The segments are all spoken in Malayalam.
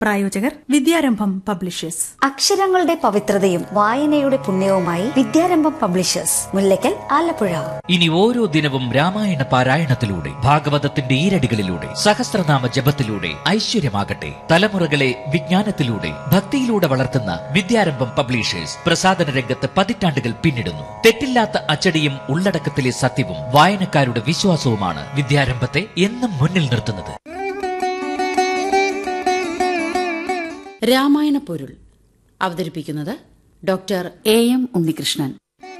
പ്രായോജകർ വിദ്യാരംഭം പബ്ലിഷേഴ്സ് അക്ഷരങ്ങളുടെ പവിത്രതയും വായനയുടെ പുണ്യവുമായി വിദ്യാരംഭം പബ്ലിഷേഴ്സ് മുല്ലയ്ക്കൽ ആലപ്പുഴ ഇനി ഓരോ ദിനവും രാമായണ പാരായണത്തിലൂടെ ഭാഗവതത്തിന്റെ ഈരടികളിലൂടെ സഹസ്രനാമ ജപത്തിലൂടെ ഐശ്വര്യമാകട്ടെ തലമുറകളെ വിജ്ഞാനത്തിലൂടെ ഭക്തിയിലൂടെ വളർത്തുന്ന വിദ്യാരംഭം പബ്ലിഷേഴ്സ് പ്രസാദന രംഗത്ത് പതിറ്റാണ്ടുകൾ പിന്നിടുന്നു തെറ്റില്ലാത്ത അച്ചടിയും ഉള്ളടക്കത്തിലെ സത്യവും വായനക്കാരുടെ വിശ്വാസവുമാണ് വിദ്യാരംഭത്തെ എന്നും മുന്നിൽ നിർത്തുന്നത് രാമായണ പൊരുൾ അവതരിപ്പിക്കുന്നത് ഡോക്ടർ എ എം ഉണ്ണികൃഷ്ണൻ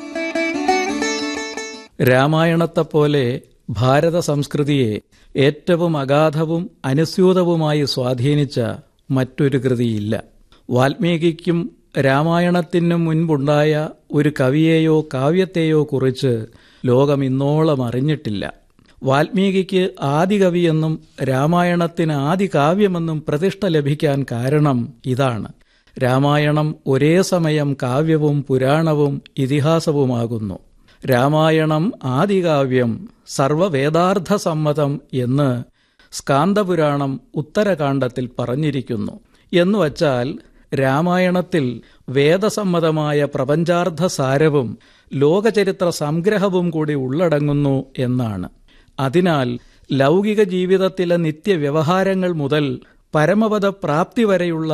രാമായണത്തെപ്പോലെ ഭാരത സംസ്കൃതിയെ ഏറ്റവും അഗാധവും അനുസ്യൂതവുമായി സ്വാധീനിച്ച മറ്റൊരു കൃതിയില്ല വാൽമീകിക്കും രാമായണത്തിനും മുൻപുണ്ടായ ഒരു കവിയെയോ കാവ്യത്തെയോ കുറിച്ച് ലോകം ഇന്നോളം അറിഞ്ഞിട്ടില്ല വാൽമീകിക്ക് ആദികവിയെന്നും രാമായണത്തിന് ആദികാവ്യമെന്നും പ്രതിഷ്ഠ ലഭിക്കാൻ കാരണം ഇതാണ് രാമായണം ഒരേ സമയം കാവ്യവും പുരാണവും ഇതിഹാസവുമാകുന്നു രാമായണം ആദികാവ്യം സർവവേദാർത്ഥ സമ്മതം എന്ന് സ്കാന്ദപുരാണം ഉത്തരകാണ്ഡത്തിൽ പറഞ്ഞിരിക്കുന്നു എന്നുവച്ചാൽ രാമായണത്തിൽ വേദസമ്മതമായ പ്രപഞ്ചാർത്ഥ സാരവും ലോകചരിത്ര സംഗ്രഹവും കൂടി ഉള്ളടങ്ങുന്നു എന്നാണ് അതിനാൽ ലൗകിക ജീവിതത്തിലെ നിത്യവ്യവഹാരങ്ങൾ മുതൽ പരമപദ പ്രാപ്തി വരെയുള്ള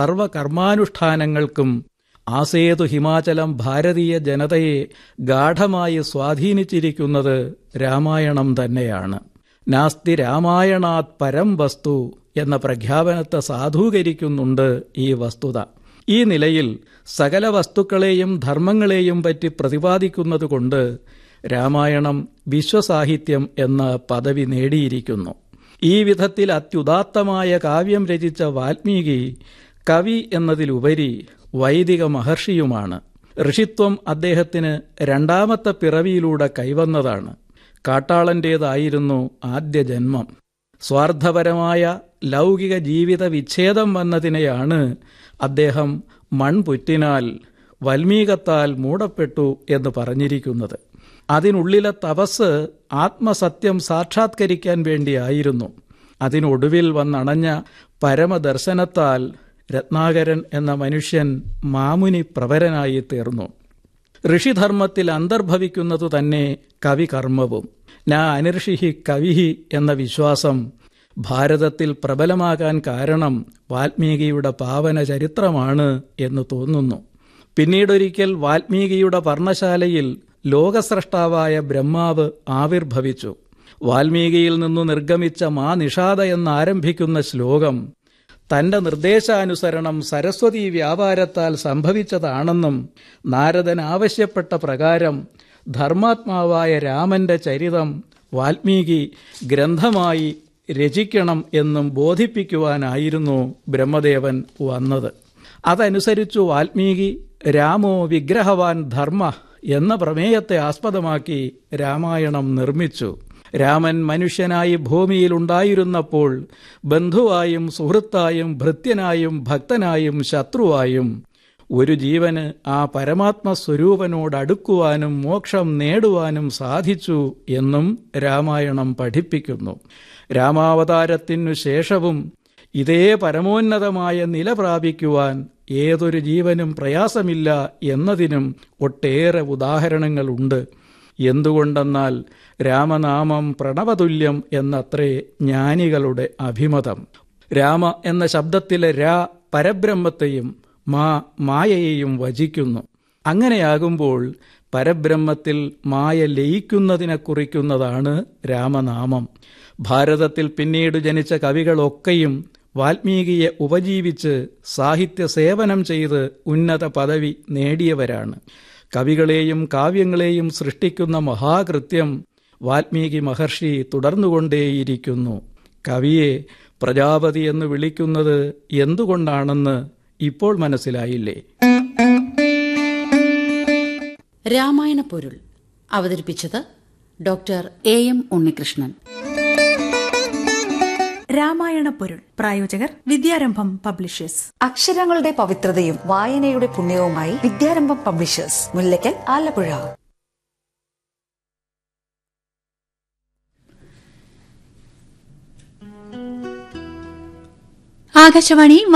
സർവകർമാനുഷ്ഠാനങ്ങൾക്കും ആസേതു ഹിമാചലം ഭാരതീയ ജനതയെ ഗാഠമായി സ്വാധീനിച്ചിരിക്കുന്നത് രാമായണം തന്നെയാണ് നാസ്തി രാമായണാത് പരം വസ്തു എന്ന പ്രഖ്യാപനത്തെ സാധൂകരിക്കുന്നുണ്ട് ഈ വസ്തുത ഈ നിലയിൽ സകല വസ്തുക്കളെയും ധർമ്മങ്ങളെയും പറ്റി പ്രതിപാദിക്കുന്നതുകൊണ്ട് രാമായണം വിശ്വസാഹിത്യം എന്ന പദവി നേടിയിരിക്കുന്നു ഈ വിധത്തിൽ അത്യുദാത്തമായ കാവ്യം രചിച്ച വാൽമീകി കവി എന്നതിലുപരി വൈദിക മഹർഷിയുമാണ് ഋഷിത്വം അദ്ദേഹത്തിന് രണ്ടാമത്തെ പിറവിയിലൂടെ കൈവന്നതാണ് കാട്ടാളന്റേതായിരുന്നു ആദ്യ ജന്മം സ്വാർത്ഥപരമായ ലൗകിക ജീവിത വിച്ഛേദം വന്നതിനെയാണ് അദ്ദേഹം മൺപുറ്റിനാൽ വൽമീകത്താൽ മൂടപ്പെട്ടു എന്ന് പറഞ്ഞിരിക്കുന്നത് അതിനുള്ളിലെ തപസ് ആത്മസത്യം സാക്ഷാത്കരിക്കാൻ വേണ്ടിയായിരുന്നു അതിനൊടുവിൽ വന്നണഞ്ഞ പരമദർശനത്താൽ രത്നാകരൻ എന്ന മനുഷ്യൻ മാമുനി പ്രവരനായി തീർന്നു ഋഷിധർമ്മത്തിൽ അന്തർഭവിക്കുന്നതു തന്നെ കവികർമ്മവും നാ അനിർഷിഹി കവിഹി എന്ന വിശ്വാസം ഭാരതത്തിൽ പ്രബലമാകാൻ കാരണം വാൽമീകിയുടെ പാവന ചരിത്രമാണ് എന്ന് തോന്നുന്നു പിന്നീടൊരിക്കൽ വാൽമീകിയുടെ പർണശാലയിൽ ലോകസ്രഷ്ടാവായ ബ്രഹ്മാവ് ആവിർഭവിച്ചു വാൽമീകിയിൽ നിന്നു നിർഗമിച്ച മാ നിഷാദ എന്നാരംഭിക്കുന്ന ശ്ലോകം തന്റെ നിർദ്ദേശാനുസരണം സരസ്വതി വ്യാപാരത്താൽ സംഭവിച്ചതാണെന്നും നാരദൻ ആവശ്യപ്പെട്ട പ്രകാരം ധർമാത്മാവായ രാമന്റെ ചരിതം വാൽമീകി ഗ്രന്ഥമായി രചിക്കണം എന്നും ബോധിപ്പിക്കുവാനായിരുന്നു ബ്രഹ്മദേവൻ വന്നത് അതനുസരിച്ചു വാൽമീകി രാമോ വിഗ്രഹവാൻ ധർമ്മ എന്ന പ്രമേയത്തെ ആസ്പദമാക്കി രാമായണം നിർമ്മിച്ചു രാമൻ മനുഷ്യനായി ഭൂമിയിലുണ്ടായിരുന്നപ്പോൾ ബന്ധുവായും സുഹൃത്തായും ഭൃത്യനായും ഭക്തനായും ശത്രുവായും ഒരു ജീവന് ആ പരമാത്മസ്വരൂപനോട് അടുക്കുവാനും മോക്ഷം നേടുവാനും സാധിച്ചു എന്നും രാമായണം പഠിപ്പിക്കുന്നു രാമാവതാരത്തിനു ശേഷവും ഇതേ പരമോന്നതമായ നില പ്രാപിക്കുവാൻ ഏതൊരു ജീവനും പ്രയാസമില്ല എന്നതിനും ഒട്ടേറെ ഉദാഹരണങ്ങളുണ്ട് എന്തുകൊണ്ടെന്നാൽ രാമനാമം പ്രണവതുല്യം എന്നത്രേ ജ്ഞാനികളുടെ അഭിമതം രാമ എന്ന ശബ്ദത്തിലെ രാ പരബ്രഹ്മത്തെയും മാ മായയെയും വചിക്കുന്നു അങ്ങനെയാകുമ്പോൾ പരബ്രഹ്മത്തിൽ മായ ലയിക്കുന്നതിനെ കുറിക്കുന്നതാണ് രാമനാമം ഭാരതത്തിൽ പിന്നീട് ജനിച്ച കവികളൊക്കെയും വാൽമീകിയെ ഉപജീവിച്ച് സാഹിത്യ സേവനം ചെയ്ത് ഉന്നത പദവി നേടിയവരാണ് കവികളെയും കാവ്യങ്ങളെയും സൃഷ്ടിക്കുന്ന മഹാകൃത്യം വാൽമീകി മഹർഷി തുടർന്നുകൊണ്ടേയിരിക്കുന്നു കവിയെ പ്രജാപതി എന്ന് വിളിക്കുന്നത് എന്തുകൊണ്ടാണെന്ന് ഇപ്പോൾ മനസ്സിലായില്ലേ രാമായണ പൊരുൾ അവതരിപ്പിച്ചത് doctor A M Unnikrishnan Ramayana Porul പ്രായോജകർ വിദ്യാരംഭം പബ്ലിഷേഴ്സ് അക്ഷരങ്ങളുടെ പവിത്രതയും വായനയുടെ പുണ്യവുമായി വിദ്യാരംഭം പബ്ലിഷേഴ്സ് മുല്ലയ്ക്കൽ ആലപ്പുഴ ആകാശവാണി